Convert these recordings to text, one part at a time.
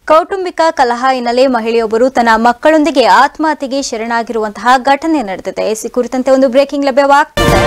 ಕೌಟುಂಬಿಕ ಕಲಹ ಹಿನ್ನೆಲೆ ಮಹಿಳೆಯೊಬ್ಬರು ತನ್ನ ಮಕ್ಕಳೊಂದಿಗೆ ಆತ್ಮಹತ್ಯೆಗೆ ಶರಣಾಗಿರುವಂತಹ ಘಟನೆ ನಡೆದಿದೆ ಈ ಕುರಿತಂತೆ ಒಂದು ಬ್ರೇಕಿಂಗ್ ಲಭ್ಯವಾಗ್ತಿದೆ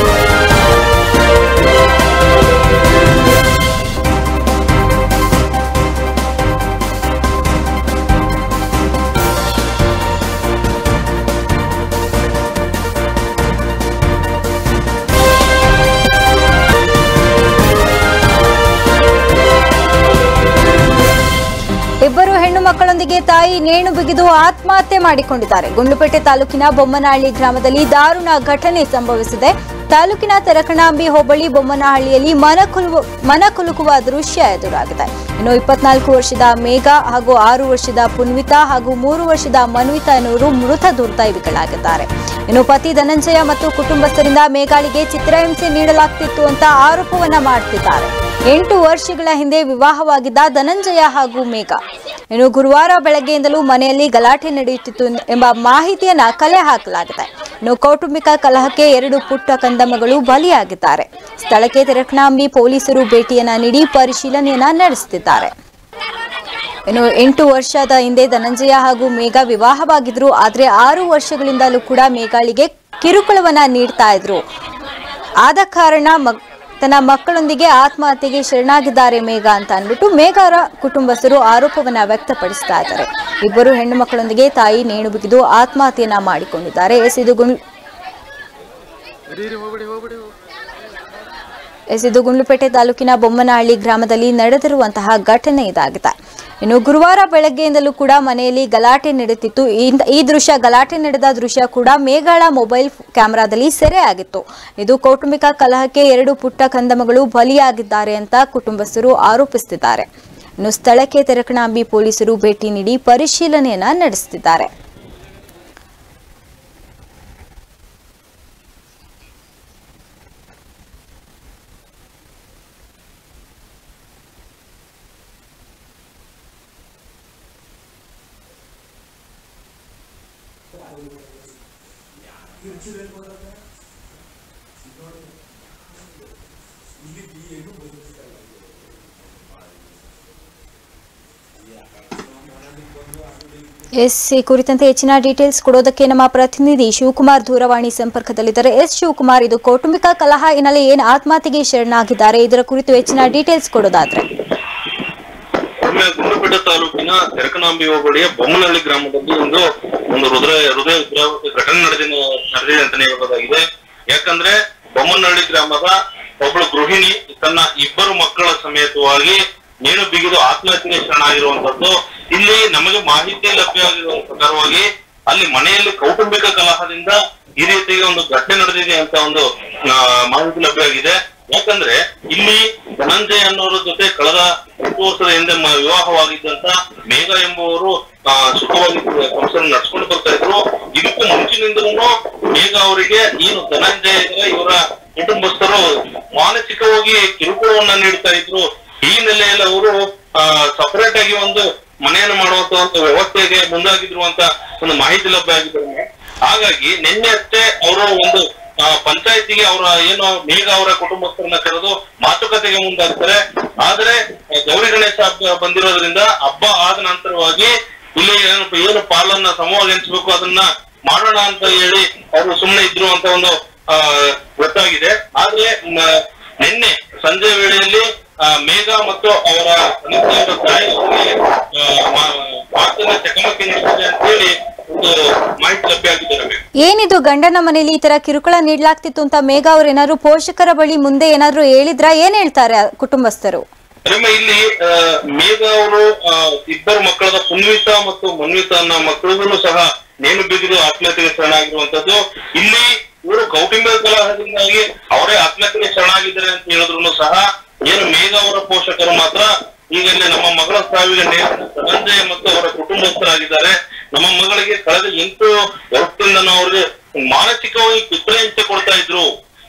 ಇಬ್ಬರು ಹೆಣ್ಣು ಮಕ್ಕಳೊಂದಿಗೆ ತಾಯಿ ನೇಣು ಬಿಗಿದು ಆತ್ಮಹತ್ಯೆ ಮಾಡಿಕೊಂಡಿದ್ದಾರೆ ಗುಂಡ್ಲುಪೇಟೆ ತಾಲೂಕಿನ ಬೊಮ್ಮನಹಳ್ಳಿ ಗ್ರಾಮದಲ್ಲಿ ದಾರುಣ ಘಟನೆ ಸಂಭವಿಸಿದೆ ತಾಲೂಕಿನ ತೆರಕಣಾಂಬಿ ಹೋಬಳಿ ಬೊಮ್ಮನಹಳ್ಳಿಯಲ್ಲಿ ಮನಕುಲು ಮನಕುಲುಕುವ ದೃಶ್ಯ ಎದುರಾಗಿದೆ ಇನ್ನು ಇಪ್ಪತ್ನಾಲ್ಕು ವರ್ಷದ ಮೇಘ ಹಾಗೂ ಆರು ವರ್ಷದ ಪುನ್ವಿತಾ ಹಾಗೂ ಮೂರು ವರ್ಷದ ಮನ್ವಿತಾ ಎನ್ನುವರು ಮೃತ ದುರ್ದೈವಿಗಳಾಗಿದ್ದಾರೆ ಇನ್ನು ಪತಿ ಧನಂಜಯ ಮತ್ತು ಕುಟುಂಬಸ್ಥರಿಂದ ಮೇಘಾಳಿಗೆ ಚಿತ್ರಹಿಂಸೆ ನೀಡಲಾಗ್ತಿತ್ತು ಅಂತ ಆರೋಪವನ್ನ ಮಾಡ್ತಿದ್ದಾರೆ ಎಂಟು ವರ್ಷಗಳ ಹಿಂದೆ ವಿವಾಹವಾಗಿದ್ದ ಧನಂಜಯ ಹಾಗೂ ಮೇಘ ಇನ್ನು ಗುರುವಾರ ಬೆಳಗ್ಗೆಯಿಂದಲೂ ಮನೆಯಲ್ಲಿ ಗಲಾಟೆ ನಡೆಯುತ್ತಿತ್ತು ಎಂಬ ಮಾಹಿತಿಯನ್ನ ಕಲೆ ಹಾಕಲಾಗಿದೆ ಇನ್ನು ಕೌಟುಂಬಿಕ ಕಲಹಕ್ಕೆ ಎರಡು ಪುಟ್ಟ ಕಂದಮ್ಮಗಳು ಬಲಿಯಾಗಿದ್ದಾರೆ ಸ್ಥಳಕ್ಕೆ ತೆರಕಣಾಂಬಿ ಪೊಲೀಸರು ಭೇಟಿಯನ್ನ ನೀಡಿ ಪರಿಶೀಲನೆಯನ್ನ ನಡೆಸುತ್ತಿದ್ದಾರೆ ಇನ್ನು ಎಂಟು ವರ್ಷದ ಹಿಂದೆ ಧನಂಜಯ ಹಾಗೂ ಮೇಘ ವಿವಾಹವಾಗಿದ್ರು ಆದ್ರೆ ಆರು ವರ್ಷಗಳಿಂದಲೂ ಕೂಡ ಮೇಘಾಳಿಗೆ ಕಿರುಕುಳವನ್ನ ನೀಡ್ತಾ ಇದ್ರು ಆದ ಕಾರಣ ಮಗ್- ತನ್ನ ಮಕ್ಕಳೊಂದಿಗೆ ಆತ್ಮಹತ್ಯೆಗೆ ಶರಣಾಗಿದ್ದಾರೆ ಮೇಘ ಅಂತ ಅಂದ್ಬಿಟ್ಟು ಮೇಘರ ಕುಟುಂಬಸ್ಥರು ಆರೋಪವನ್ನ ವ್ಯಕ್ತಪಡಿಸ್ತಾ ಇದ್ದಾರೆ ಇಬ್ಬರು ಹೆಣ್ಣು ಮಕ್ಕಳೊಂದಿಗೆ ತಾಯಿ ನೇಣು ಬಿಗಿದು ಆತ್ಮಹತ್ಯೆಯನ್ನ ಮಾಡಿಕೊಂಡಿದ್ದಾರೆ ಎಸ್ ಇದು ಗುಂಡ್ ಎಸ್ ಇದು ಗುಂಡ್ಲುಪೇಟೆ ತಾಲೂಕಿನ ಬೊಮ್ಮನಹಳ್ಳಿ ಗ್ರಾಮದಲ್ಲಿ ನಡೆದಿರುವಂತಹ ಘಟನೆ ಇದಾಗಿದೆ ಇನ್ನು ಗುರುವಾರ ಬೆಳಗ್ಗೆಯಿಂದಲೂ ಕೂಡ ಮನೆಯಲ್ಲಿ ಗಲಾಟೆ ನಡೆಯುತ್ತಿತ್ತು ಈ- ಈ ದೃಶ್ಯ ಗಲಾಟೆ ನಡೆದ ದೃಶ್ಯ ಕೂಡ ಮೇಘಾಳ ಮೊಬೈಲ್ ಕ್ಯಾಮೆರಾದಲ್ಲಿ ಸೆರೆ ಆಗಿತ್ತು ಇದು ಕೌಟುಂಬಿಕ ಕಲಹಕ್ಕೆ ಎರಡು ಪುಟ್ಟ ಕಂದಮಗಳು ಬಲಿಯಾಗಿದ್ದಾರೆ ಅಂತ ಕುಟುಂಬಸ್ಥರು ಆರೋಪಿಸುತ್ತಿದ್ದಾರೆ ಇನ್ನು ಸ್ಥಳಕ್ಕೆ ತೆರಕಣಾಂಬಿ ಪೊಲೀಸರು ಭೇಟಿ ನೀಡಿ ಪರಿಶೀಲನೆಯನ್ನ ನಡೆಸುತ್ತಿದ್ದಾರೆ ಎಸ್ ಈ ಕುರಿತಂತೆ ಹೆಚ್ಚಿನ ಡೀಟೇಲ್ಸ್ ಕೊಡೋದಕ್ಕೆ ನಮ್ಮ ಪ್ರತಿನಿಧಿ ಶಿವಕುಮಾರ್ ದೂರವಾಣಿ ಸಂಪರ್ಕದಲ್ಲಿದ್ದಾರೆ ಎಸ್ ಶಿವಕುಮಾರ್ ಇದು ಕೌಟುಂಬಿಕ ಕಲಹ ಹಿನ್ನೆಲೆ ಏನು ಆತ್ಮಹತ್ಯೆಗೆ ಶರಣಾಗಿದ್ದಾರೆ ಇದರ ಕುರಿತು ಹೆಚ್ಚಿನ ಡೀಟೇಲ್ಸ್ ಕೊಡೋದಾದ್ರೆ ಒಮ್ಮೆ ಗುಂಡ್ಲುಪೇಟೆ ತಾಲೂಕಿನ ತೆರಕನಾಂಬಿ ಹೋಬಳಿಯ ಬೊಮ್ಮನಹಳ್ಳಿ ಗ್ರಾಮದಲ್ಲಿ ಒಂದು ಒಂದು ಹೃದಯ ಹೃದಯ ವಿದ್ರಾವಕ ಘಟನೆ ನಡೆದಿದೆ ನಡೆದಿದೆ ಅಂತಾನೆ ಹೇಳ್ಬೋದಾಗಿದೆ ಯಾಕಂದ್ರೆ ಬೊಮ್ಮನಹಳ್ಳಿ ಗ್ರಾಮದ ಒಬ್ಬಳು ಗೃಹಿಣಿ ತನ್ನ ಇಬ್ಬರು ಮಕ್ಕಳ ಸಮೇತವಾಗಿ ನೇಣು ಬಿಗಿದು ಆತ್ಮಹತ್ಯೆಗೆ ಶರಣಾಗಿರುವಂತದ್ದು ಇಲ್ಲಿ ನಮಗೆ ಮಾಹಿತಿ ಲಭ್ಯವಾಗಿರುವ ಪ್ರಕಾರವಾಗಿ ಅಲ್ಲಿ ಮನೆಯಲ್ಲಿ ಕೌಟುಂಬಿಕ ಕಲಹದಿಂದ ಈ ರೀತಿಗೆ ಒಂದು ಘಟನೆ ನಡೆದಿದೆ ಅಂತ ಒಂದು ಆ, ಮಾಹಿತಿ ಲಭ್ಯವಾಗಿದೆ ಯಾಕಂದ್ರೆ ಇಲ್ಲಿ ಧನಂಜಯ ಅನ್ನೋರ ಜೊತೆ ಕಳೆದ ಎಂಟು ವರ್ಷದ ಹಿಂದೆ ಮ- ವಿವಾಹವಾಗಿದ್ದಂತ ಮೇಘ ಎಂಬುವರು ಆ, ಸುಖವಾಗಿ ಸಂಸಾರ ನಡ್ಸ್ಕೊಂಡು ಬರ್ತಾ ಇದ್ರು ಇದಕ್ಕೂ ಮುಂಚಿನಿಂದಲೂ ಮೇಘ ಅವರಿಗೆ ಏನು ಧನಂಜಯ ಇದ್ರೆ ಇವರ ಕುಟುಂಬಸ್ಥರು ಮಾನಸಿಕವಾಗಿ ಕಿರುಕುಳವನ್ನ ನೀಡ್ತಾ ಇದ್ರು ಈ ನೆಲೆಯಲ್ಲಿ ಅವರು ಸಪರೇಟ್ ಆಗಿ ಒಂದು ಮನೆಯನ್ನು ಮಾಡುವಂತ ಒಂದು ವ್ಯವಸ್ಥೆಗೆ ಮುಂದಾಗಿದ್ರು ಅಂತ ಒಂದು ಮಾಹಿತಿ ಲಭ್ಯ ಆಗಿದ್ದಾರೆ ಹಾಗಾಗಿ ನಿನ್ನೆ ಅಷ್ಟೇ ಅವರು ಒಂದು ಆ, ಪಂಚಾಯತಿಗೆ ಅವರ ಏನು ಮೇಘ ಅವರ ಕುಟುಂಬಸ್ಥರನ್ನ ಕರೆದು ಮಾತುಕತೆಗೆ ಮುಂದಾಗ್ತಾರೆ ಆದ್ರೆ ಆ, ಗೌರಿ ಗಣೇಶ ಹಬ್ಬ ಬಂದಿರೋದ್ರಿಂದ ಹಬ್ಬ ಆದ ನಂತರವಾಗಿ ಇಲ್ಲಿ ಏನು ಏನು ಪಾಲನ್ನ ಸಮವಾಗಿ ಹಂಚ್ಬೇಕು ಅದನ್ನ ಮಾಡೋಣ ಅಂತ ಹೇಳಿ ಅವರು ಸುಮ್ಮನೆ ಇದ್ರು ಅಂತ ಒಂದು ಆ ಗೊತ್ತಾಗಿದೆ ಆದ್ರೆ ಮ- ನಿನ್ನೆ ಸಂಜೆ ವೇಳೆಯಲ್ಲಿ ಆ, ಮೇಘ ಮತ್ತು ಅವರ ಅನಿತ್ಯದ ತಾಯಿ ಅವರಿಗೆ ಆ, ಮಾ- ಮಾತನ್ನ ಚಕಮಕಿ ನಡೆಸಿದೆ ಅಂತ ಹೇಳಿ ಒಂದು ಮಾಹಿತಿ ಲಭ್ಯ ಆಗಿದೆ ನಮಗೆ ಏನಿದು ಗಂಡನ ಮನೆಯಲ್ಲಿ ಈ ತರ ಕಿರುಕುಳ ನೀಡಲಾಗ್ತಿತ್ತು ಅಂತ ಮೇಘ ಅವ್ರು ಏನಾದ್ರು ಪೋಷಕರ ಬಳಿ ಮುಂದೆ ಏನಾದ್ರು ಹೇಳಿದ್ರಾ ಏನ್ ಹೇಳ್ತಾರೆ ಆ ಕುಟುಂಬಸ್ಥರು ರಮ್ಯ ಇಲ್ಲಿ ಆ, ಮೇಘ ಅವರು ಆ, ಇಬ್ಬರು ಮಕ್ಕಳಾದ ಪುನ್ವಿತಾ ಮತ್ತು ಮನ್ವಿತಾ ಅನ್ನೋ ಮಕ್ಕಳಿಗೂ ಸಹ ನೇಣು ಬಿಗಿದು ಆತ್ಮಹತ್ಯೆಗೆ ಶರಣಾಗಿರುವಂತದ್ದು ಇಲ್ಲಿ ಇವರು ಕೌಟುಂಬಿಕ ಕಲಹದಿಂದಾಗಿ ಅವರೇ ಆತ್ಮಹತ್ಯೆಗೆ ಶರಣಾಗಿದ್ದಾರೆ ಅಂತ ಹೇಳಿದ್ರು ಸಹ ಏನು ಮೇಘ ಅವರ ಪೋಷಕರು ಮಾತ್ರ ಈಗ ಇಲ್ಲಿ ನಮ್ಮ ಮಗಳ ಸಾವಿಗೆ ನೇರ ಧನಂಜಯ ಮತ್ತು ಅವರ ಕುಟುಂಬಸ್ಥರಾಗಿದ್ದಾರೆ ನಮ್ಮ ಮಗಳಿಗೆ ಕಳೆದ ಎಂಟು ವರ್ಷದಿಂದ ನಾವು ಅವ್ರಿಗೆ ಮಾನಸಿಕವಾಗಿ ಚಿತ್ರಹಿಂಸೆ ಕೊಡ್ತಾ ಇದ್ರು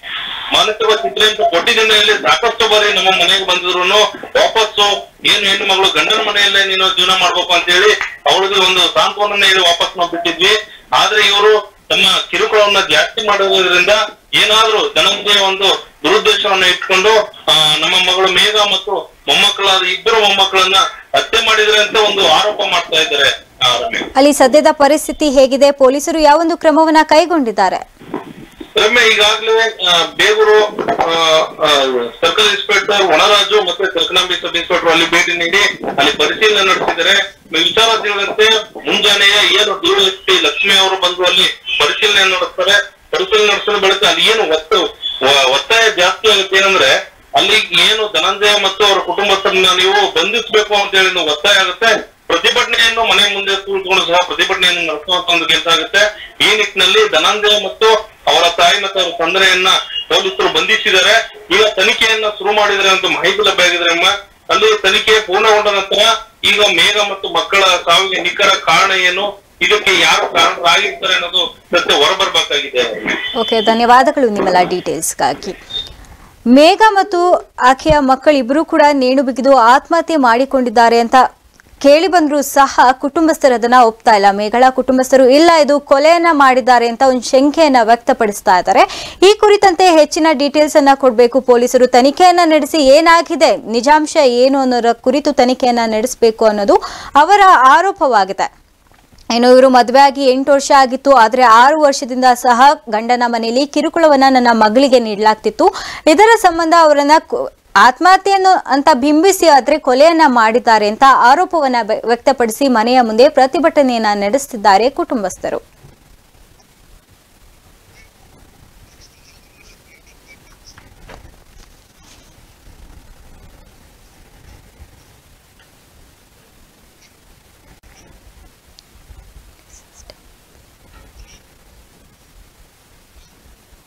ಮಾನಸಿಕ ಚಿತ್ರಹಿಂಸೆ ಕೊಟ್ಟಿದ್ದ ಹಿನ್ನೆಲೆಯಲ್ಲಿ ಸಾಕಷ್ಟು ಬಾರಿ ನಮ್ಮ ಮನೆಗೆ ಬಂದಿದ್ರು ವಾಪಸ್ಸು ಏನು ಹೆಣ್ಣು ಮಗಳು ಗಂಡನ ಮನೆಯಲ್ಲೇ ನೀನು ಜೀವನ ಮಾಡ್ಬೇಕು ಅಂತ ಹೇಳಿ ಅವಳಿಗೆ ಒಂದು ಸಾಂತ್ವನ ಹೇಳಿ ವಾಪಸ್ ನಾವು ಬಿಟ್ಟಿದ್ವಿ ಆದ್ರೆ ಇವರು ತಮ್ಮ ಕಿರುಕುಳವನ್ನ ಜಾಸ್ತಿ ಮಾಡೋದ್ರಿಂದ ಏನಾದ್ರೂ ಧನಂಜಯ ಒಂದು ದುರುದ್ದೇಶವನ್ನ ಇಟ್ಕೊಂಡು ಆ, ನಮ್ಮ ಮಗಳು ಮೇಘ ಮತ್ತು ಮೊಮ್ಮಕ್ಕಳಾದ ಇಬ್ಬರು ಮೊಮ್ಮಕ್ಕಳನ್ನ ಹತ್ಯೆ ಮಾಡಿದ್ರೆ ಅಂತ ಒಂದು ಆರೋಪ ಮಾಡ್ತಾ ಇದ್ದಾರೆ ಆ, ರಮ್ಯ ಅಲ್ಲಿ ಸದ್ಯದ ಪರಿಸ್ಥಿತಿ ಹೇಗಿದೆ ಪೊಲೀಸರು ಯಾವೊಂದು ಕ್ರಮವನ್ನ ಕೈಗೊಂಡಿದ್ದಾರೆ ರಮ್ಯ ಈಗಾಗಲೇ ಆ, ಬೇಗೂರು ಆ, ಆ, ಸರ್ಕಲ್ ಇನ್ಸ್ಪೆಕ್ಟರ್ ವನರಾಜು ಮತ್ತೆ ಸರ್ಕನಾಂಬಿ ಸಬ್ ಇನ್ಸ್ಪೆಕ್ಟರ್ ಅಲ್ಲಿ ಭೇಟಿ ನೀಡಿ ಅಲ್ಲಿ ಪರಿಶೀಲನೆ ನಡೆಸಿದರೆ ವಿಚಾರ ತಿಳಿದಂತೆ ಮುಂಜಾನೆಯ ಏನು ಡಿವೈಎಸ್ಪಿ ಲಕ್ಷ್ಮಿ ಅವರು ಬಂದು ಅಲ್ಲಿ ಪರಿಶೀಲನೆ ನಡೆಸ್ತಾರೆ ಪರಿಶೀಲನೆ ನಡೆಸಿದ ಬಳಿಕ ಅಲ್ಲಿ ಏನು ಒತ್ತು ವ- ಒತ್ತಾಯ ಜಾಸ್ತಿ ಆಗುತ್ತೆ ಏನಂದ್ರೆ ಅಲ್ಲಿ ಏನು ಧನಂಜಯ ಮತ್ತು ಅವರ ಕುಟುಂಬಸ್ಥರನ್ನ ನೀವು ಬಂಧಿಸಬೇಕು ಅಂತ ಹೇಳಿ ಒಂದು ಒತ್ತಾಯ ಆಗುತ್ತೆ ಪ್ರತಿಭಟನೆಯನ್ನು ಮನೆ ಮುಂದೆ ಕೂತ್ಕೊಂಡು ಸಹ ಪ್ರತಿಭಟನೆಯನ್ನು ನಡೆಸುವಂತ ಒಂದು ಕೆಲಸ ಆಗುತ್ತೆ ಈ ನಿಟ್ಟಿನಲ್ಲಿ ಧನಂಜಯ ಮತ್ತು ಅವರ ತಾಯಿ ಮತ್ತು ಅವರ ತಂದೆಯನ್ನ ಪೊಲೀಸರು ಬಂಧಿಸಿದ್ದಾರೆ ಈಗ ತನಿಖೆಯನ್ನ ಶುರು ಮಾಡಿದರೆ ಅಂತ ಮಾಹಿತಿ ಲಭ್ಯ ಆಗಿದೆ ಅಮ್ಮ ಅಲ್ಲಿ ತನಿಖೆ ಪೂರ್ಣಗೊಂಡ ನಂತರ ಈಗ ಮೇಘ ಮತ್ತು ಮಕ್ಕಳ ಸಾವಿಗೆ ನಿಖರ ಕಾರಣ ಏನು ಇದಕ್ಕೆ ಯಾರು ಕಾರಣರಾಗಿರ್ತಾರೆ ಅನ್ನೋದು ಸತ್ಯ ಹೊರಬರ್ಬೇಕಾಗಿದೆ ಓಕೆ ಧನ್ಯವಾದಗಳು ನಿಮ್ಮೆಲ್ಲ ಡೀಟೇಲ್ಸ್ಗಾಗಿ ಮೇಘ ಮತ್ತು ಆಕೆಯ ಮಕ್ಕಳಿಬ್ಬರೂ ಕೂಡ ನೇಣು ಬಿಗಿದು ಆತ್ಮಹತ್ಯೆ ಮಾಡಿಕೊಂಡಿದ್ದಾರೆ ಅಂತ ಕೇಳಿ ಬಂದರೂ ಸಹ ಕುಟುಂಬಸ್ಥರು ಅದನ್ನ ಒಪ್ತಾ ಇಲ್ಲ ಮೇಘಳ ಕುಟುಂಬಸ್ಥರು ಇಲ್ಲ ಇದು ಕೊಲೆಯನ್ನ ಮಾಡಿದ್ದಾರೆ ಅಂತ ಒಂದು ಶಂಕೆಯನ್ನ ವ್ಯಕ್ತಪಡಿಸ್ತಾ ಇದ್ದಾರೆ ಈ ಕುರಿತಂತೆ ಹೆಚ್ಚಿನ ಡೀಟೇಲ್ಸ್ ಅನ್ನ ಕೊಡಬೇಕು ಪೊಲೀಸರು ತನಿಖೆಯನ್ನ ನಡೆಸಿ ಏನಾಗಿದೆ ನಿಜಾಂಶ ಏನು ಅನ್ನೋರ ಕುರಿತು ತನಿಖೆಯನ್ನ ನಡೆಸಬೇಕು ಅನ್ನೋದು ಅವರ ಆರೋಪವಾಗಿದೆ ಇನ್ನು ಇವರು ಮದುವೆ ಆಗಿ ಎಂಟು ವರ್ಷ ಆಗಿತ್ತು ಆದರೆ ಆರು ವರ್ಷದಿಂದ ಸಹ ಗಂಡನ ಮನೆಯಲ್ಲಿ ಕಿರುಕುಳವನ್ನ ನನ್ನ ಮಗಳಿಗೆ ನೀಡಲಾಗ್ತಿತ್ತು ಇದರ ಸಂಬಂಧ ಅವರನ್ನ ಕು- ಆತ್ಮಹತ್ಯೆಯನ್ನು ಅಂತ ಬಿಂಬಿಸಿ ಆದ್ರೆ ಕೊಲೆಯನ್ನ ಮಾಡಿದ್ದಾರೆ ಅಂತ ಆರೋಪವನ್ನ ವ್ಯಕ್ತಪಡಿಸಿ ಮನೆಯ ಮುಂದೆ ಪ್ರತಿಭಟನೆಯನ್ನ ನಡೆಸುತ್ತಿದ್ದಾರೆ ಕುಟುಂಬಸ್ಥರು